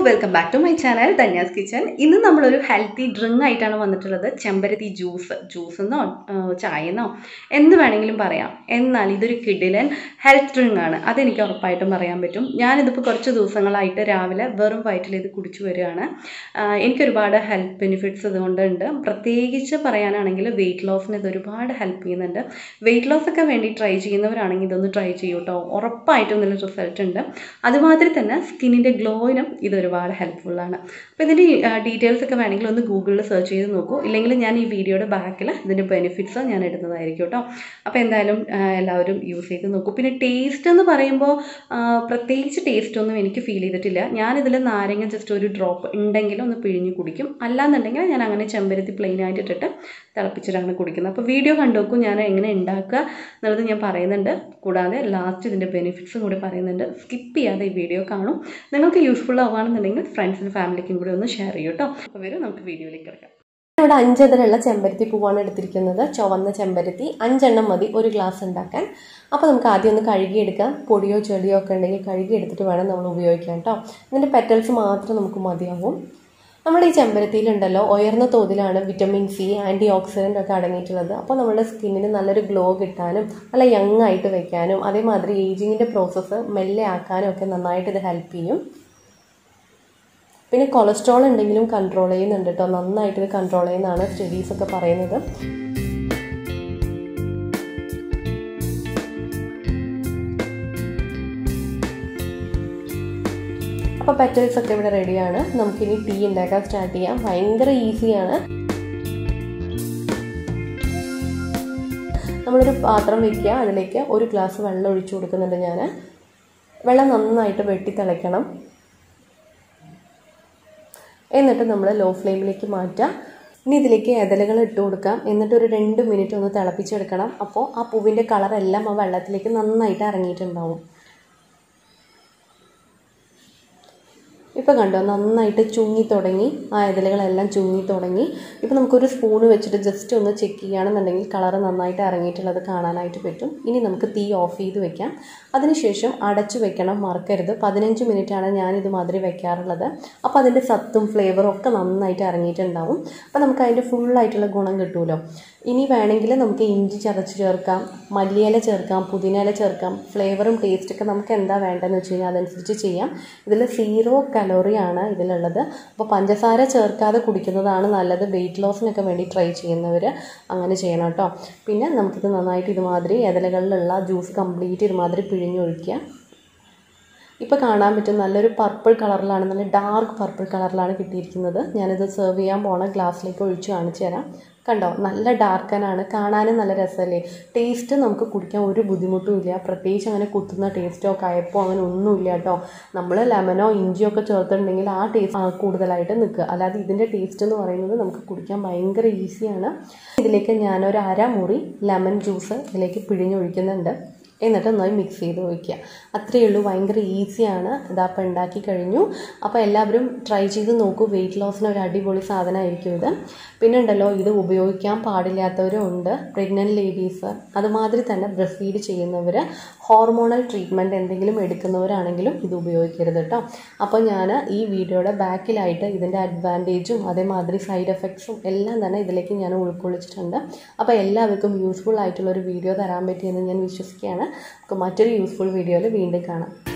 welcome back to my channel Dhanya's kitchen ഇന്ന് നമ്മളൊരു healthy drink ആയിട്ടാണ് വന്നിട്ടുള്ളത് ചെമ്പരത്തി ജ്യൂസ് ജ്യൂസ് എന്നോ ചായ എന്നോ എന്ത് വേണമെങ്കിലും പറയാം എന്നാൽ ഇതൊരു കിഡിലൻ ഹെൽത്ത് ഡ്രിങ്ക് ആണ് അതെനിക്ക് ഉറപ്പായിട്ടും പറയാൻ പറ്റും ഞാനിതിപ്പോൾ കുറച്ച് ദിവസങ്ങളായിട്ട് രാവിലെ വെറും വയറ്റിൽ ഇത് കുടിച്ചു വരികയാണ് ആഹ് എനിക്കൊരുപാട് ഹെൽത്ത് ബെനിഫിറ്റ്സ് ഇതുകൊണ്ടുണ്ട് പ്രത്യേകിച്ച് പറയാനാണെങ്കിൽ വെയിറ്റ് ലോസിന് ഇത് ഒരുപാട് ഹെൽപ്പ് ചെയ്യുന്നുണ്ട് വെയിറ്റ് ലോസ് ഒക്കെ വേണ്ടി ട്രൈ ചെയ്യുന്നവരാണെങ്കിൽ ഇതൊന്ന് ട്രൈ ചെയ്യൂ കേട്ടോ ഉറപ്പായിട്ടും നല്ല റിസൾട്ട് ഉണ്ട് അതുമാതിരി തന്നെ സ്കിന്നിൻ്റെ ഗ്ലോയിനും ഇത് ഒരുപാട് ഹെൽപ്ഫുള്ളാണ് അപ്പോൾ ഇതിൻ്റെ ഡീറ്റെയിൽസ് ഒക്കെ വേണമെങ്കിൽ ഒന്ന് ഗൂഗിളിൽ സെർച്ച് ചെയ്ത് നോക്കൂ ഇല്ലെങ്കിൽ ഞാൻ ഈ വീഡിയോയുടെ ബാക്കിൽ ഇതിൻ്റെ ബെനിഫിറ്റ്സ് ഞാൻ ഇടുന്നതായിരിക്കും കേട്ടോ അപ്പോൾ എന്തായാലും ആ, എല്ലാവരും യൂസ് ചെയ്ത് നോക്കൂ പിന്നെ ടേസ്റ്റ് എന്ന് പറയുമ്പോൾ ആ, പ്രത്യേകിച്ച് ടേസ്റ്റ് ഒന്നും എനിക്ക് ഫീൽ ചെയ്തിട്ടില്ല ഞാനിതിൽ നാരങ്ങ ജസ്റ്റ് ഒരു ഡ്രോപ്പ് ഉണ്ടെങ്കിൽ ഒന്ന് പിഴിഞ്ഞ് കുടിക്കും അല്ലാന്നുണ്ടെങ്കിൽ ഞാൻ അങ്ങനെ ചെമ്പരത്തി പ്ലെയിൻ ആയിട്ട് ഇട്ടിട്ട് തിളപ്പിച്ചിട്ടാണ് കുടിക്കുന്നത് അപ്പോൾ വീഡിയോ കണ്ടു നോക്കൂ ഞാൻ എങ്ങനെ ഉണ്ടാക്കുക എന്നുള്ളത് ഞാൻ പറയുന്നുണ്ട് കൂടാതെ ലാസ്റ്റ് ഇതിൻ്റെ ബെനിഫിറ്റ്സും കൂടി പറയുന്നുണ്ട് സ്കിപ്പ് ചെയ്യാതെ ഈ വീഡിയോ കാണും നിങ്ങൾക്ക് യൂസ്ഫുൾ ആവുകയാണെന്നുണ്ടെങ്കിൽ ഫ്രണ്ട്സിനും ഫാമിലിക്കും കൂടി ഒന്ന് ഷെയർ ചെയ്യും കേട്ടോ അപ്പോൾ വരും നമുക്ക് വീഡിയോയിലേക്ക് കിടക്കാം ഇവിടെ അഞ്ചതിലുള്ള ചെമ്പരത്തി പൂവാണ് എടുത്തിരിക്കുന്നത് ചുവന്ന ചെമ്പരത്തി അഞ്ചെണ്ണം മതി ഒരു ഗ്ലാസ് ഉണ്ടാക്കാൻ അപ്പോൾ നമുക്ക് ആദ്യം ഒന്ന് കഴുകിയെടുക്കാം പൊടിയോ ചെടിയോ ഒക്കെ ഉണ്ടെങ്കിൽ കഴുകി എടുത്തിട്ട് വേണം നമ്മൾ ഉപയോഗിക്കാൻ കേട്ടോ ഇതിൻ്റെ പെറ്റൽസ് മാത്രം നമുക്ക് മതിയാവും നമ്മുടെ ഈ ചെമ്പരത്തിയിലുണ്ടല്ലോ ഉയർന്ന തോതിലാണ് വിറ്റമിൻ സി ആൻറ്റി ഓക്സിഡൻ്റ് ഒക്കെ അടങ്ങിയിട്ടുള്ളത് അപ്പോൾ നമ്മുടെ സ്കിന്നിന് നല്ലൊരു ഗ്ലോ കിട്ടാനും നല്ല യങ് ആയിട്ട് വെക്കാനും അതേമാതിരി ഏജിങ്ങിൻ്റെ പ്രോസസ്സ് മെല്ലെ ആക്കാനും ഒക്കെ നന്നായിട്ട് ഇത് ഹെൽപ്പ് ചെയ്യും പിന്നെ കൊളസ്ട്രോൾ ഉണ്ടെങ്കിലും കൺട്രോൾ ചെയ്യുന്നുണ്ട് കേട്ടോ നന്നായിട്ട് ഇത് കൺട്രോൾ ചെയ്യുന്നതാണ് സ്റ്റഡീസ് ഒക്കെ പറയുന്നത് അപ്പോൾ പെറ്റൽസ് ഒക്കെ ഇവിടെ റെഡിയാണ് നമുക്കിനി ടീ ഉണ്ടാക്കാൻ സ്റ്റാർട്ട് ചെയ്യാം ഭയങ്കര ഈസിയാണ് നമ്മളൊരു പാത്രം വെക്കുക അതിലേക്ക് ഒരു ഗ്ലാസ് വെള്ളം ഒഴിച്ചു കൊടുക്കുന്നുണ്ട് ഞാൻ വെള്ളം നന്നായിട്ട് വെട്ടി തിളയ്ക്കണം എന്നിട്ട് നമ്മൾ ലോ ഫ്ലെയിമിലേക്ക് മാറ്റുക ഇനി ഇതിലേക്ക് ഇതളുകൾ ഇട്ട് കൊടുക്കാം എന്നിട്ട് ഒരു രണ്ട് മിനിറ്റ് ഒന്ന് തിളപ്പിച്ചെടുക്കണം അപ്പോൾ ആ പൂവിൻ്റെ കളറെല്ലാം ആ വെള്ളത്തിലേക്ക് നന്നായിട്ട് ഇറങ്ങിയിട്ടുണ്ടാവും ഇപ്പോൾ കണ്ടോ നന്നായിട്ട് ചുങ്ങി തുടങ്ങി ആ ഇതളുകളെല്ലാം ചുങ്ങി തുടങ്ങി ഇപ്പോൾ നമുക്കൊരു സ്പൂണ് വെച്ചിട്ട് ജസ്റ്റ് ഒന്ന് ചെക്ക് ചെയ്യുകയാണെന്നുണ്ടെങ്കിൽ കളർ നന്നായിട്ട് ഇറങ്ങിയിട്ടുള്ളത് കാണാനായിട്ട് പറ്റും ഇനി നമുക്ക് തീ ഓഫ് ചെയ്ത് വെക്കാം അതിനുശേഷം അടച്ചു വെക്കണം മറക്കരുത് പതിനഞ്ച് മിനിറ്റാണ് ഞാനിത് മാതിരി വെക്കാറുള്ളത് അപ്പോൾ അതിൻ്റെ സത്തും ഫ്ലേവറും ഒക്കെ നന്നായിട്ട് ഇറങ്ങിയിട്ടുണ്ടാവും അപ്പോൾ നമുക്ക് അതിൻ്റെ ഫുള്ളായിട്ടുള്ള ഗുണം കിട്ടുമല്ലോ ഇനി വേണമെങ്കിൽ നമുക്ക് ഇഞ്ചി ചതച്ച് ചേർക്കാം മല്ലിയില ചേർക്കാം പുതിനയില ചേർക്കാം ഫ്ലേവറും ടേസ്റ്റൊക്കെ നമുക്ക് എന്താ വേണ്ടതെന്ന് വെച്ച് കഴിഞ്ഞാൽ അതനുസരിച്ച് ചെയ്യാം ഇതിൽ സീറോ കലോറിയാണ് ഇതിലുള്ളത് അപ്പോൾ പഞ്ചസാര ചേർക്കാതെ കുടിക്കുന്നതാണ് നല്ലത് വെയിറ്റ് ലോസിനൊക്കെ വേണ്ടി ട്രൈ ചെയ്യുന്നവർ അങ്ങനെ ചെയ്യണം കേട്ടോ പിന്നെ നമുക്കിത് നന്നായിട്ട് ഇതുമാതിരി ഇതലകളിലുള്ള ജ്യൂസ് കംപ്ലീറ്റ് ഇതുമാതിരി പിഴിഞ്ഞൊഴിക്കുക ഇപ്പോൾ കാണാൻ പറ്റും നല്ലൊരു പർപ്പിൾ കളറിലാണ് നല്ല ഡാർക്ക് പർപ്പിൾ കളറിലാണ് കിട്ടിയിരിക്കുന്നത് ഞാനിത് സെർവ് ചെയ്യാൻ പോണ ഗ്ലാസ്സിലേക്ക് ഒഴിച്ച് കാണിച്ചു തരാം കണ്ടോ നല്ല ഡാർക്കനാണ് കാണാനും നല്ല രസമല്ലേ ടേസ്റ്റ് നമുക്ക് കുടിക്കാൻ ഒരു ബുദ്ധിമുട്ടും ഇല്ല പ്രത്യേകിച്ച് അങ്ങനെ കുത്തുന്ന ടേസ്റ്റോ കയപ്പോ അങ്ങനെ ഒന്നുമില്ല കേട്ടോ നമ്മൾ ലെമനോ ഇഞ്ചിയോ ഒക്കെ ചേർത്തിട്ടുണ്ടെങ്കിൽ ആ ടേസ്റ്റ് കൂടുതലായിട്ട് നിൽക്കുക അല്ലാതെ ഇതിൻ്റെ ടേസ്റ്റ് എന്ന് പറയുന്നത് നമുക്ക് കുടിക്കാൻ ഭയങ്കര ഈസിയാണ് ഇതിലേക്ക് ഞാനൊരു അര മുറി ലെമൺ ജ്യൂസ് ഇതിലേക്ക് പിഴിഞ്ഞൊഴിക്കുന്നുണ്ട് എന്നിട്ട് നന്നായി മിക്സ് ചെയ്ത് വയ്ക്കുക അത്രയേ ഉള്ളൂ ഭയങ്കര ഈസിയാണ് ഇതപ്പോൾ ഉണ്ടാക്കി കഴിഞ്ഞു അപ്പോൾ എല്ലാവരും ട്രൈ ചെയ്ത് നോക്കൂ വെയിറ്റ് ലോസിന് ഒരു അടിപൊളി സാധനമായിരിക്കും ഇത് പിന്നെ ഉണ്ടല്ലോ ഇത് ഉപയോഗിക്കാൻ പാടില്ലാത്തവരും ഉണ്ട് പ്രഗ്നൻറ്റ് ലേഡീസ് അതുമാതിരി തന്നെ ബ്രസ്റ്റ് ഫീഡ് ചെയ്യുന്നവർ ഹോർമോണൽ ട്രീറ്റ്മെൻറ്റ് എന്തെങ്കിലും എടുക്കുന്നവരാണെങ്കിലും ഇത് ഉപയോഗിക്കരുത് കേട്ടോ അപ്പോൾ ഞാൻ ഈ വീഡിയോയുടെ ബാക്കിലായിട്ട് ഇതിൻ്റെ അഡ്വാൻറ്റേജും അതേമാതിരി സൈഡ് എഫക്ട്സും എല്ലാം തന്നെ ഇതിലേക്ക് ഞാൻ ഉൾക്കൊള്ളിച്ചിട്ടുണ്ട് അപ്പോൾ എല്ലാവർക്കും യൂസ്ഫുൾ ആയിട്ടുള്ള ഒരു വീഡിയോ തരാൻ പറ്റിയെന്ന് ഞാൻ വിശ്വസിക്കുകയാണ് നമുക്ക് മറ്റൊരു യൂസ്ഫുൾ വീഡിയോയിൽ വീണ്ടും കാണാം